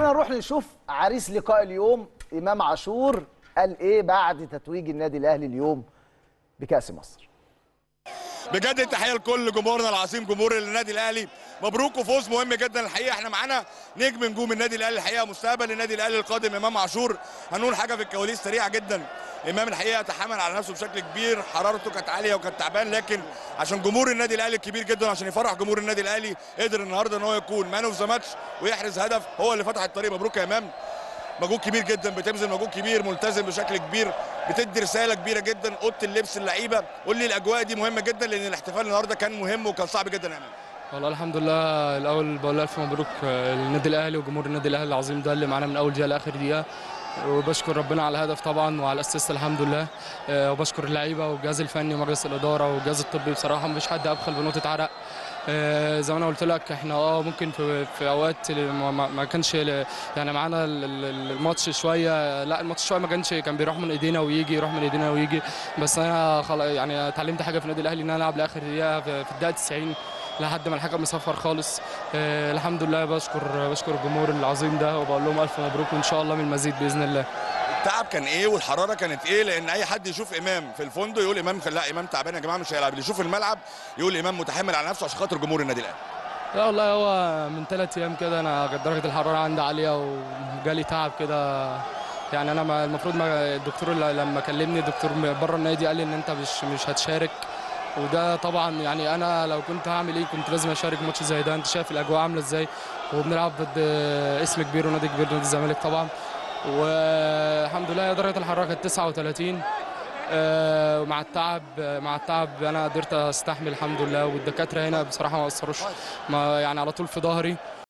خلينا نروح نشوف عريس لقاء اليوم امام عاشور قال ايه بعد تتويج النادي الاهلي اليوم بكاس مصر بجد التحيه لكل جمهورنا العظيم جمهور النادي الاهلي مبروك وفوز مهم جدا الحقيقه احنا معانا نجم نجوم النادي الاهلي الحقيقه مستقبل النادي الاهلي القادم امام عاشور هنقول حاجه في الكواليس سريعه جدا امام الحقيقه تحمل على نفسه بشكل كبير حرارته كانت عاليه وكان تعبان لكن عشان جمهور النادي الاهلي الكبير جدا عشان يفرح جمهور النادي الاهلي قدر النهارده ان هو يكون مان اوف ذا ماتش ويحرز هدف هو اللي فتح الطريق مبروك يا امام مجهود كبير جدا بتبذل مجهود كبير ملتزم بشكل كبير بتدي رساله كبيره جدا اوضه اللبس اللعيبه قول لي الاجواء دي مهمه جدا لان الاحتفال النهارده كان مهم وكان صعب جدا يا امام والله الحمد لله الاول بقول الف مبروك للنادي الاهلي وجمهور النادي الاهلي العظيم ده اللي معانا من اول دقيقه لاخر دقيقه وبشكر ربنا على الهدف طبعا وعلى الاسيست الحمد لله آه، وبشكر اللعيبه والجهاز الفني ومجلس الاداره والجهاز الطبي بصراحه مفيش حد ابخل بنقطه عرق آه، زي ما انا قلت لك احنا اه ممكن في, في اوقات ما, ما ما كانش ل- يعني معانا ال- ال- الماتش شويه لا الماتش شويه ما كانش كان بيروح من ايدينا ويجي يروح من ايدينا ويجي بس انا خلاص يعني اتعلمت حاجه في النادي الاهلي ان انا العب لاخر دقيقه في في الدقيقه 90 لحد ما الحكم يصفر خالص آه الحمد لله بشكر بشكر الجمهور العظيم ده وبقول لهم الف مبروك وان شاء الله من المزيد باذن الله التعب كان ايه والحراره كانت ايه لان اي حد يشوف امام في الفندق يقول امام لا امام تعبان يا جماعه مش هيلعب اللي يشوف الملعب يقول امام متحمل على نفسه عشان خاطر جمهور النادي الاهلي لا والله هو من ثلاث ايام كده انا كانت درجه الحراره عندي عاليه وجالي تعب كده يعني انا ما- المفروض ما الدكتور ل- لما كلمني الدكتور بره النادي قال لي ان انت مش مش هتشارك وده طبعا يعني انا لو كنت هعمل ايه كنت لازم اشارك ماتش زي ده انت شايف الاجواء عامله ازاي وبنلعب ضد اسم كبير ونادي كبير نادي الزمالك طبعا والحمد لله درجه الحراره كانت 39 آه، ومع التعب مع التعب انا قدرت استحمل الحمد لله والدكاتره هنا بصراحه ما قصروش ما يعني على طول في ظهري